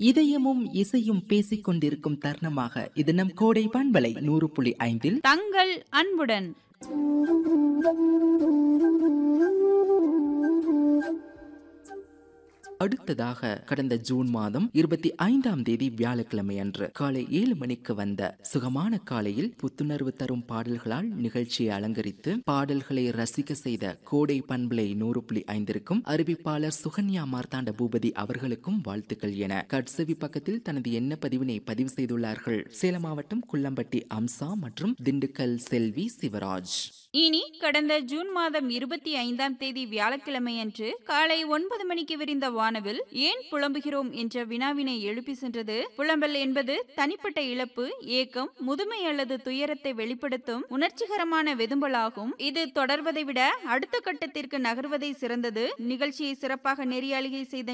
இதயமும் இசையும் பேசிக் கொண்டிருக்கும் தருணமாக இது நம் கோடை பண்பலை நூறு புள்ளி ஐந்தில் தங்கள் அன்புடன் அடுத்ததாக கடந்த ஜூன் மாதம் இருபத்தி ஐந்தாம் தேதி வியாழக்கிழமை அன்று காலை ஏழு மணிக்கு வந்த சுகமான காலையில் புத்துணர்வு தரும் பாடல்களால் நிகழ்ச்சியை அலங்கரித்து பாடல்களை ரசிக்க செய்த கோடை பண்பலை நூறு புள்ளி ஐந்திற்கும் அறிவிப்பாளர் சுகன்யா மார்த்தாண்ட பூபதி அவர்களுக்கும் வாழ்த்துக்கள் என கட்சவி பக்கத்தில் தனது எண்ண பதிவினை பதிவு செய்துள்ளார்கள் சேலம் மாவட்டம் குள்ளம்பட்டி அம்சா மற்றும் திண்டுக்கல் செல்வி சிவராஜ் இனி கடந்த ஜூன் மாதம் இருபத்தி ஐந்தாம் தேதி வியாழக்கிழமையன்று காலை ஒன்பது மணிக்கு விரிந்த வானவில் ஏன் புலம்புகிறோம் என்ற வினாவினை எழுப்பி சென்றது புலம்பல் என்பது தனிப்பட்ட இழப்பு ஏக்கம் முதுமை அல்லது துயரத்தை வெளிப்படுத்தும் உணர்ச்சிகரமான வெதும்பலாகும் இது தொடர்வதை விட அடுத்த கட்டத்திற்கு நகர்வதை சிறந்தது நிகழ்ச்சியை சிறப்பாக நெறியாளிகை செய்த